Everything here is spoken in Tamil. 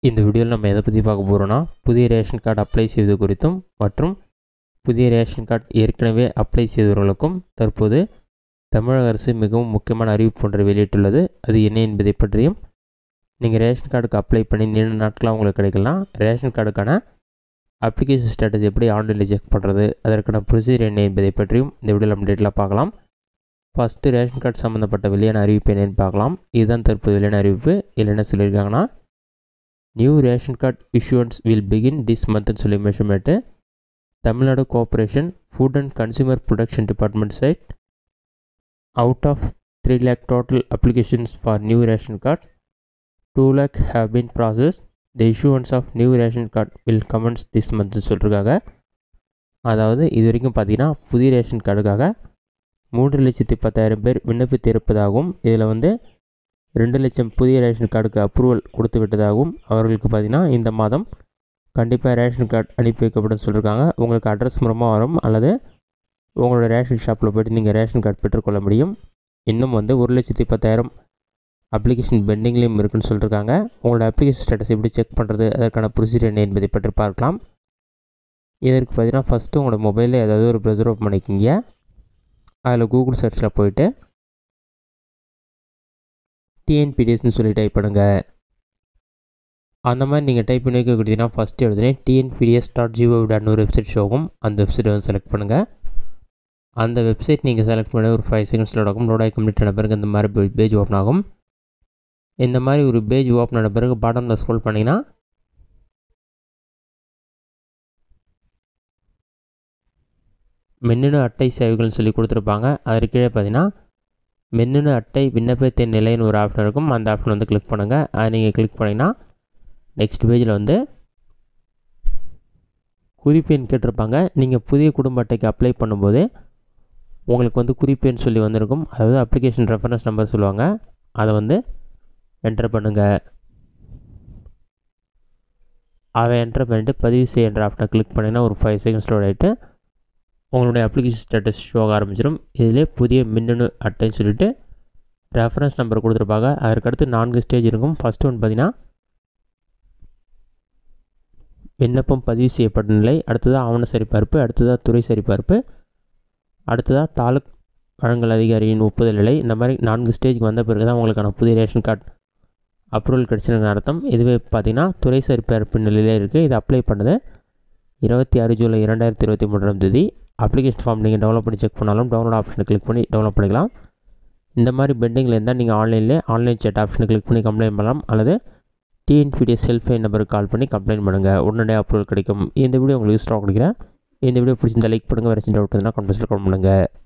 இந்த வீடியோவில் நம்ம எதை பற்றி பார்க்க போகிறோன்னா புதிய ரேஷன் கார்டு அப்ளை செய்வது குறித்தும் மற்றும் புதிய ரேஷன் கார்டு ஏற்கனவே அப்ளை செய்தவர்களுக்கும் தற்போது தமிழக அரசு மிகவும் முக்கியமான அறிவிப்பு ஒன்றை வெளியிட்டுள்ளது அது என்ன என்பதை பற்றியும் நீங்கள் ரேஷன் கார்டுக்கு அப்ளை பண்ணி நீண்ட நாட்களாக உங்களுக்கு கிடைக்கலாம் ரேஷன் கார்டுக்கான அப்ளிகேஷன் ஸ்டேட்டஸ் எப்படி ஆன்லைனில் செக் பண்ணுறது அதற்கான ப்ரொசீஜர் என்ன என்பதை பற்றியும் இந்த வீடியோவில் நம்ம டீட்டெயிலாக பார்க்கலாம் ஃபஸ்ட்டு ரேஷன் கார்டு சம்மந்தப்பட்ட வெளியான அறிவிப்பு என்னென்னு பார்க்கலாம் இதுதான் தற்போது வெளியான அறிவிப்பு இதில் என்ன சொல்லியிருக்காங்கன்னா new ration card issuance will begin this மந்த்னு சொல்லி measurement Tamil Nadu cooperation food and consumer production department side out of three lakh total applications for new ration card two lakh have been process the issuance of new ration card will comments this மந்த்னு சொல்லியிருக்காங்க அதாவது இது வரைக்கும் பார்த்தீங்கன்னா புதிய ரேஷன் கார்டுக்காக மூன்று லட்சத்தி பத்தாயிரம் பேர் விண்ணப்பித்து இருப்பதாகவும் இதில் வந்து ரெண்டு லட்சம் புதிய ரேஷன் கார்டுக்கு அப்ரூவல் கொடுத்து விட்டதாகவும் அவர்களுக்கு பார்த்திங்கன்னா இந்த மாதம் கண்டிப்பாக ரேஷன் கார்டு அனுப்பி வைக்கப்படும் சொல்லியிருக்காங்க உங்களுக்கு அட்ரஸ் மூலமாக வரும் அல்லது உங்களோட ரேஷன் ஷாப்பில் போய்ட்டு நீங்கள் ரேஷன் கார்டு பெற்றுக்கொள்ள முடியும் இன்னும் வந்து ஒரு லட்சத்தி பத்தாயிரம் அப்ளிகேஷன் பெண்டிங்லேயும் இருக்குன்னு சொல்லியிருக்காங்க உங்களோட அப்ளிகேஷன் ஸ்டேட்டஸ் எப்படி செக் பண்ணுறது அதற்கான ப்ரொசீஜர் என்ன என்பதை பற்றி பார்க்கலாம் இதற்கு பார்த்தீங்கன்னா ஃபஸ்ட்டு உங்களோட மொபைலில் ஏதாவது ஒரு ப்ரெசர் ஓப்பன் பண்ணிக்கிங்க அதில் கூகுள் சர்ச்சில் போயிட்டு டிஎன்பிடிஎஸ்னு சொல்லி டைப் பண்ணுங்கள் அந்த மாதிரி நீங்கள் டைப் பண்ணி வைக்க கொடுத்தீங்கன்னா ஃபஸ்ட்டு எடுத்துனே டிஎன்பிடிஎஸ் டாட் ஜிஓ டாட்னு ஒரு வெப்சைட் ஷோகும் அந்த வெப்சைட்டை வந்து செலக்ட் பண்ணுங்கள் அந்த வெப்சைட் நீங்கள் செலக்ட் பண்ண ஒரு ஃபைவ் செகண்ட்ஸில் நடக்கும் லோட் ஆகி கம்ப்ளீட் ஆன பிறகு இந்த மாதிரி பேஜ் ஓப்பன் ஆகும் இந்த மாதிரி ஒரு பேஜ் ஓப்பன் ஆன பிறகு பாட்டமில் ஸ்க்ரோல் பண்ணிங்கன்னா மின்னணு அட்டை சேவைகள்னு சொல்லி கொடுத்துருப்பாங்க அதற்கு கீழே பார்த்தீங்கன்னா மின்னணு அட்டை விண்ணப்பத்தின் நிலைன்னு ஒரு ஆப்ஷன் இருக்கும் அந்த ஆப்ஷன் வந்து கிளிக் பண்ணுங்கள் அதை நீங்கள் கிளிக் பண்ணிங்கன்னா நெக்ஸ்ட் பேஜில் வந்து குறிப்பெண் கேட்டிருப்பாங்க நீங்கள் புதிய குடும்ப அட்டைக்கு அப்ளை பண்ணும்போது உங்களுக்கு வந்து குறிப்பெண் சொல்லி வந்திருக்கும் அதாவது அப்ளிகேஷன் ரெஃபரன்ஸ் நம்பர் சொல்லுவாங்க அதை வந்து என்டர் பண்ணுங்கள் அதை என்டர் பண்ணிவிட்டு பதிவு செய்ய என்ற ஆப்ஷனை கிளிக் பண்ணிங்கன்னா ஒரு ஃபைவ் செகண்ட்ஸ் லோட் ஆகிட்டு உங்களுடைய அப்ளிகேஷன் ஸ்டேட்டஸ் ஷோ ஆக ஆரம்பிச்சிடும் இதிலே புதிய மின்னணு அட்டைன்னு சொல்லிட்டு ரெஃபரன்ஸ் நம்பர் கொடுத்துருப்பாங்க அதற்கடுத்து நான்கு ஸ்டேஜ் இருக்கும் ஃபஸ்ட்டு ஒன்று பார்த்தீங்கன்னா விண்ணப்பம் பதிவு செய்யப்பட்ட நிலை அடுத்ததாக ஆவண சரிபார்ப்பு அடுத்ததாக துறை சரிபார்ப்பு அடுத்ததாக தாலுக் வழங்கல் அதிகாரியின் ஒப்புதல் நிலை இந்த மாதிரி நான்கு ஸ்டேஜ்க்கு வந்த பிறகு தான் உங்களுக்கான புதிய ரேஷன் கார்டு அப்ரூவல் கிடச்சிருக்கு அர்த்தம் இதுவே பார்த்திங்கன்னா துறை சரிபார்ப்பு நிலையிலே இருக்குது இது அப்ளை பண்ணது இருபத்தி ஆறு ஜூலை இரண்டாயிரத்தி இருபத்தி மூன்றாம் தேதி அப்ளிகேஷன் ஃபார்ம் நீங்கள் டெவலப் பண்ணி செக் பண்ணாலும் டவுன்லோட் ஆப்ஷனை கிளிக் பண்ணி டெவலப் பண்ணிக்கலாம் இந்த மாதிரி பெண்டிங்கில் இருந்தால் நீங்கள் ஆன்லைனில் ஆன்லைன் சேட் ஆப்ஷனை கிளிக் பண்ணி கம்ப்ளைண்ட் பண்ணலாம் அல்லது டிஎன்பிடிஎஸ் செல்ஃபைன் நம்பருக்கு கால் பண்ணி கம்ப்ளைண்ட் பண்ணுங்கள் உடனடியாக அப்ரூவல் கிடைக்கும் இந்த வீடியோ உங்களுக்கு யூஸ்ஃபாக கொடுக்குறேன் இந்த வீடியோ பிடிச்சிருந்தா லைக் பண்ணுங்கள் வேறு சின்ன டவுட் இருந்தால் கமெண்ட்ஸில் கமெண்ட் பண்ணுங்கள்